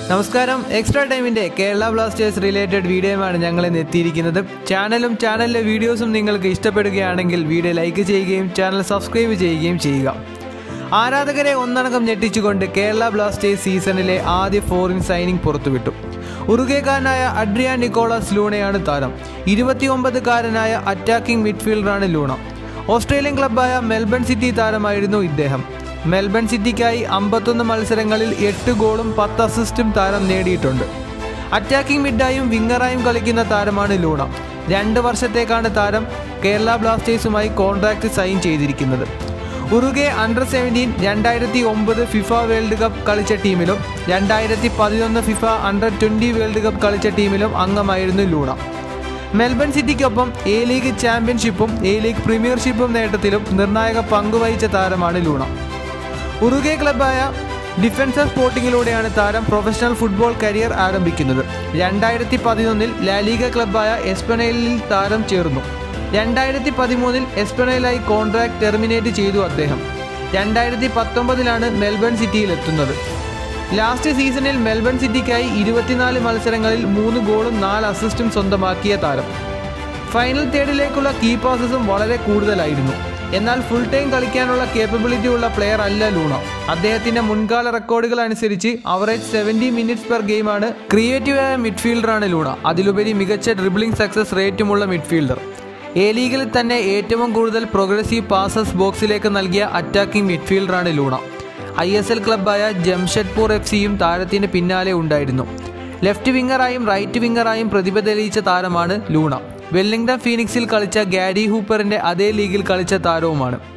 നമസ്കാരം എക്സ്ട്രാ ടൈമിന്റെ Kerala Blasters related വീഡിയോയുമാണ് ഞങ്ങൾ ഇന്ന് എത്തിയിരിക്കുന്നത് ചാനലും ചാനലിലെ വീഡിയോസും നിങ്ങൾക്ക് ഇഷ്ടപ്പെടുകയാണെങ്കിൽ വീഡിയോ ലൈക്ക് ചെയ്യുകയും ചാനൽ സബ്സ്ക്രൈബ് ചെയ്യുകയും ചെയ്യുക ആരാധകരെ ഒന്നടങ്കം ഞെട്ടിച്ചുകൊണ്ട് കേരള ബ്ലാസ്റ്റേഴ്സ് സീസണിലെ ആദ്യ ഫോറിൻ സൈനിങ് പുറത്തുവിട്ടു ഉറുഗേക്കാരനായ അഡ്രിയാൻ നിക്കോളാസ് ലൂണയാണ് താരം ഇരുപത്തിയൊമ്പതുകാരനായ അറ്റാക്കിംഗ് മിഡ്ഫീൽഡറാണ് ലൂണ ഓസ്ട്രേലിയൻ ക്ലബ്ബായ മെൽബൺ സിറ്റി താരമായിരുന്നു ഇദ്ദേഹം മെൽബൺ സിറ്റിക്കായി അമ്പത്തൊന്ന് മത്സരങ്ങളിൽ എട്ട് ഗോളും പത്ത് അസിസ്റ്റും താരം നേടിയിട്ടുണ്ട് അറ്റാക്കിംഗ് മിഡായും വിങ്ങറായും കളിക്കുന്ന താരമാണ് ലൂണ രണ്ട് വർഷത്തേക്കാണ് താരം കേരള ബ്ലാസ്റ്റേഴ്സുമായി കോൺട്രാക്ട് സൈൻ ചെയ്തിരിക്കുന്നത് ഉറുഗെ അണ്ടർ സെവൻറ്റീൻ രണ്ടായിരത്തി ഒമ്പത് ഫിഫ വേൾഡ് കപ്പ് കളിച്ച ടീമിലും രണ്ടായിരത്തി പതിനൊന്ന് FIFA under twenty world cup കളിച്ച ടീമിലും അംഗമായിരുന്നു ലൂണ മെൽബൺ സിറ്റിക്കൊപ്പം എ ലീഗ് ചാമ്പ്യൻഷിപ്പും എ ലീഗ് പ്രീമിയർഷിപ്പും നേട്ടത്തിലും നിർണായക പങ്കുവഹിച്ച താരമാണ് ലൂണ ഉറുഗെ ക്ലബായ ഡിഫൻസർ സ്പോർട്ടിങ്ങിലൂടെയാണ് താരം പ്രൊഫഷണൽ ഫുട്ബോൾ കരിയർ ആരംഭിക്കുന്നത് രണ്ടായിരത്തി പതിനൊന്നിൽ ലാലീഗ ക്ലബായ എസ്പനയിലിൽ താരം ചേർന്നു രണ്ടായിരത്തി പതിമൂന്നിൽ എസ്പനയിലായി കോൺട്രാക്ട് ടെർമിനേറ്റ് ചെയ്തു അദ്ദേഹം രണ്ടായിരത്തി പത്തൊമ്പതിലാണ് മെൽബൺ സിറ്റിയിൽ എത്തുന്നത് ലാസ്റ്റ് സീസണിൽ മെൽബൺ സിറ്റിക്കായി ഇരുപത്തിനാല് മത്സരങ്ങളിൽ മൂന്ന് ഗോളും നാല് അസിസ്റ്റും സ്വന്തമാക്കിയ താരം ഫൈനൽ തേർഡിലേക്കുള്ള കീ പാസസും വളരെ കൂടുതലായിരുന്നു എന്നാൽ ഫുൾ ടൈം കളിക്കാനുള്ള കേപ്പബിലിറ്റി ഉള്ള പ്ലെയർ അല്ല ലൂണ അദ്ദേഹത്തിന്റെ മുൻകാല റെക്കോർഡുകൾ അനുസരിച്ച് അവറേജ് സെവൻറ്റി മിനിറ്റ്സ് പെർ ഗെയിമാണ് ക്രിയേറ്റീവായ മിഡ്ഫീൽഡറാണ് ലൂണ അതിലുപരി മികച്ച ഡ്രിബിളിംഗ് സക്സസ് റേറ്റുമുള്ള മിഡ്ഫീൽഡർ എ ലീഗിൽ തന്നെ ഏറ്റവും കൂടുതൽ പ്രോഗ്രസീവ് പാസസ് ബോക്സിലേക്ക് നൽകിയ അറ്റാക്കിംഗ് മിഡ്ഫീൽഡറാണ് ലൂണ ഐ എസ് എൽ ക്ലബ്ബായ ജംഷഡ്പൂർ എഫ് സിയും താരത്തിന് പിന്നാലെ ഉണ്ടായിരുന്നു ലെഫ്റ്റ് വിങ്ങറായും റൈറ്റ് വിങ്ങറായും പ്രതിഭ തെളിയിച്ച താരമാണ് ലൂണ വെല്ലിംഗ്ടൺ ഫീനിക്സിൽ കളിച്ച ഗാരി ഹൂപ്പറിന്റെ അതേ ലീഗിൽ കളിച്ച താരവുമാണ്